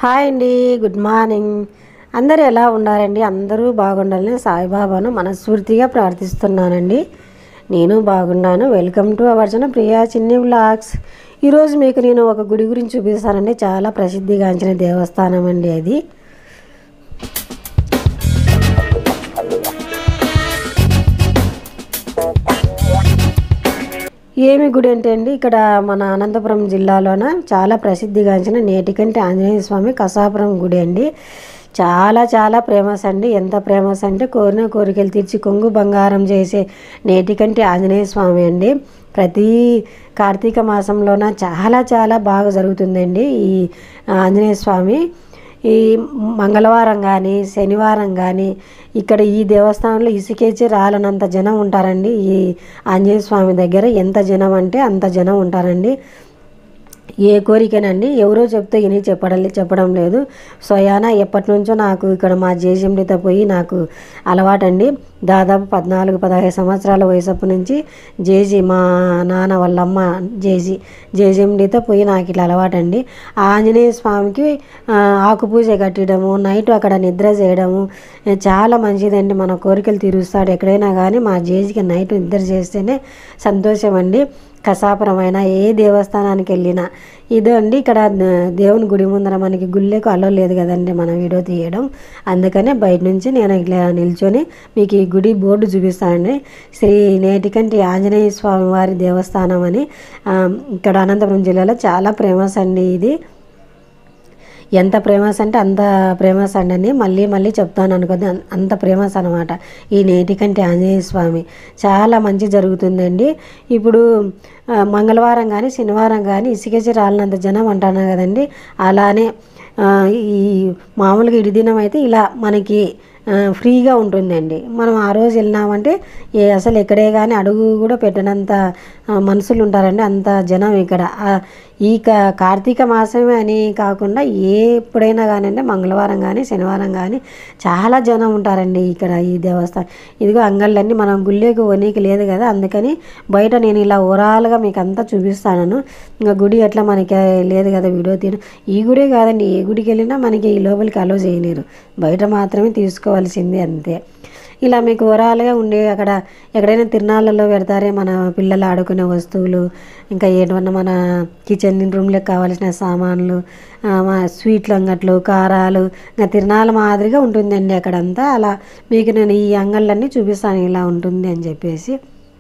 hi అండి good morning అందరూ ఎలా ఉన్నారండి అందరూ బాగుండాలని సాయిబాబాను మనస్ఫూర్తిగా ప్రార్థిస్తున్నానండి నేను బాగున్నాను welcome to our channel Priya Chinni vlogs ఈరోజు మీకు నేను ఒక గుడి గురించి చూపిస్తానండి చాలా ప్రసిద్ధిగాంచిన దేవస్థానం అండి అది ఏమి గుడి అంటే అండి ఇక్కడ మన అనంతపురం జిల్లాలోన చాలా ప్రసిద్ధిగాంచిన నేటికంటి ఆంజనేయ స్వామి కసాపురం గుడి అండి చాలా చాలా ఫేమస్ అండి ఎంత ఫేమస్ అంటే కోరిన కోరికలు తీర్చి కొంగు బంగారం చేసే నేటికంటి ఆంజనేయ స్వామి అండి ప్రతి కార్తీక మాసంలోన చాలా చాలా బాగా జరుగుతుందండి ఈ ఆంజనేయ స్వామి ఈ మంగళవారం కానీ శనివారం కానీ ఇక్కడ ఈ దేవస్థానంలో ఇసుకేచి రాలనంత జనం ఉంటారండి ఈ ఆంజనేయ స్వామి దగ్గర ఎంత జనం అంటే అంత జనం ఉంటారండి ఏ కోరికనండి ఎవరో చెప్తే ఇని చెప్పడం చెప్పడం లేదు స్వయాన ఎప్పటి నుంచో నాకు ఇక్కడ మా జేజెండితో పోయి నాకు అలవాటండి దాదాపు పద్నాలుగు పదహైదు సంవత్సరాల వయసప్పటి నుంచి జేజీ మా నాన్న వాళ్ళ అమ్మ జేజీ జేజెండితో పోయి నాకు ఇట్లా అలవాటండి ఆ ఆంజనేయ స్వామికి ఆ, ఆకు పూజ కట్టడము నైట్ అక్కడ నిద్ర చేయడము ఏ, చాలా మంచిదండి మన కోరికలు తీరుస్తాడు ఎక్కడైనా కానీ మా జేజీకి నైట్ నిద్ర చేస్తేనే సంతోషం అండి కసాపురమైన ఏ దేవస్థానానికి వెళ్ళినా ఇదో అండి ఇక్కడ ద- దేవుని గుడి ముందర మనకి గుళ్ళకు అలో లేదు కదండి మనం వీడియో తీయడం అందుకనే బయట నుంచి నేను ఇట్లా నిల్చొని మీకు ఈ గుడి బోర్డు చూపిస్తానండి శ్రీ నేటికంటి ఆంజనేయ స్వామి వారి దేవస్థానం అని ఆ, ఇక్కడ అనంతపురం జిల్లాలో చాలా ఫేమస్ అండి ఇది ఎంత ప్రేమస్ అంటే అంత ప్రేమస్ అండి అని మళ్ళీ మళ్ళీ చెప్తాను అనుకోద్ది అం- అంత ప్రేమస్ అనమాట ఈ నేటికంటి ఆంజనేయ స్వామి చాలా మంచి జరుగుతుందండి ఇప్పుడు ఆ, మంగళవారం కానీ శనివారం కానీ ఇసుకేసి రాలినంత జనం అంటాను కదండి అలానే ఆ, ఈ మామూలుగా ఇడి దినం అయితే ఇలా మనకి ఆ, ఫ్రీగా ఉంటుందండి మనం ఆ రోజు వెళ్ళినామంటే ఏ అసలు ఎక్కడే కానీ అడుగు కూడా పెట్టినంత ఆ, మనుషులు ఉంటారండి అంత జనం ఇక్కడ ఆ, ఈ క- కార్తీక మాసమే అని కాకుండా ఏ ఎప్పుడైనా కానివ్వండి మంగళవారం కానీ శనివారం కానీ చాలా జనం ఉంటారండి ఇక్కడ ఈ దేవస్థానం ఇదిగో అంగళ్ళన్నీ మనం గుళ్ళేకి వనీకి లేదు కదా అందుకని బయట నేను ఇలా ఓవరాల్గా మీకు అంతా చూపిస్తాను ఇంకా గుడి ఎట్లా మనకి లేదు కదా వీడియో తీయడం ఈ గుడే కాదండి ఏ గుడికి వెళ్ళినా మనకి ఈ లోపలికి అలో చేయలేరు బయట మాత్రమే తీసుకోవాల్సింది అంతే ఇలా మీకు ఓవరాల్గా ఉండే అక్కడ ఎక్కడైనా తిరునాళ్ళలో పెడతారే మన పిల్లలు ఆడుకునే వస్తువులు ఇంకా ఏమన్నా మన కిచెన్ రూమ్లోకి కావాల్సిన సామాన్లు ఆ, మా స్వీట్లు అంగట్లు కారాలు ఇంకా తిరునాళ్ళ మాదిరిగా ఉంటుందండి అక్కడంతా అలా మీకు నేను ఈ అంగళ్ళన్నీ చూపిస్తాను ఇలా ఉంటుంది అని చెప్పేసి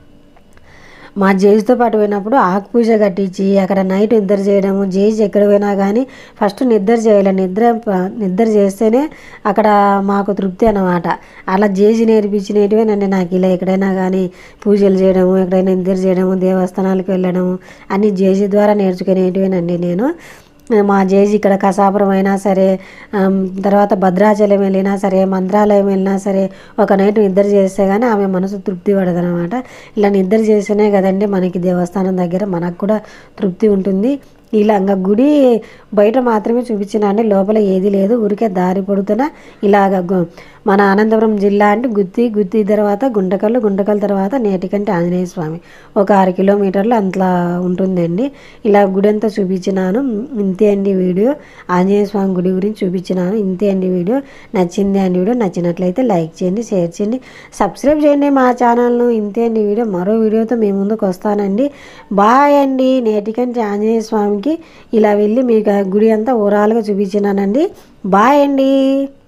మా జేజుతో పాటు పోయినప్పుడు ఆకు పూజ కట్టించి అక్కడ నైట్ నిద్ర చేయడము జేజు ఎక్కడ పోయినా కానీ ఫస్ట్ నిద్ర చేయాలి నిద్ర ప- నిద్ర చేస్తేనే అక్కడ మాకు తృప్తి అన్నమాట అలా జేజి నేర్పించినటివేనండి నాకు ఇలా ఎక్కడైనా కానీ పూజలు చేయడము ఎక్కడైనా నిద్ర చేయడము దేవస్థానాలకు వెళ్ళడము అన్ని జేజి ద్వారా నేర్చుకునేటివేనండి నేను మా జేజీ ఇక్కడ కసాపురం అయినా సరే ఆమ్, తర్వాత భద్రాచలం వెళ్ళినా సరే మంత్రాలయం వెళ్ళినా సరే ఒక నైట్ నిద్ర చేస్తే కానీ ఆమె మనసు తృప్తి పడదనమాట ఇలా నిద్ర చేస్తేనే కదండి మనకి దేవస్థానం దగ్గర మనకు కూడా తృప్తి ఉంటుంది ఇలా ఇంకా గుడి బయట మాత్రమే చూపించినండి లోపల ఏది లేదు ఊరికే దారి పొడుతున్న ఇలాగ గు- మన అనంతపురం జిల్లా అంటే గుత్తి గుత్తి తర్వాత గుంటకల్లు గుంటకల్ తర్వాత నేటికంటి ఆంజనేయ స్వామి ఒక ఆరు కిలోమీటర్లు అంతలా ఉంటుందండి ఇలా గుడి అంతా చూపించినాను ఇంతే అండి వీడియో ఆంజనేయ స్వామి గుడి గురించి చూపించినాను ఇంతే అండి వీడియో నచ్చింది అండి వీడియో నచ్చినట్లయితే లైక్ చేయండి షేర్ చేయండి సబ్స్క్రైబ్ చేయండి మా ఛానల్ను ఇంతే అండి వీడియో మరో వీడియోతో మీ ముందుకు వస్తానండి బాయ్ అండి నేటికంటి ఆంజనేయ స్వామికి ఇలా వెళ్ళి మీకు ఆ గుడి అంతా ఓవరాల్గా చూపించినానండి బాయ్ అండి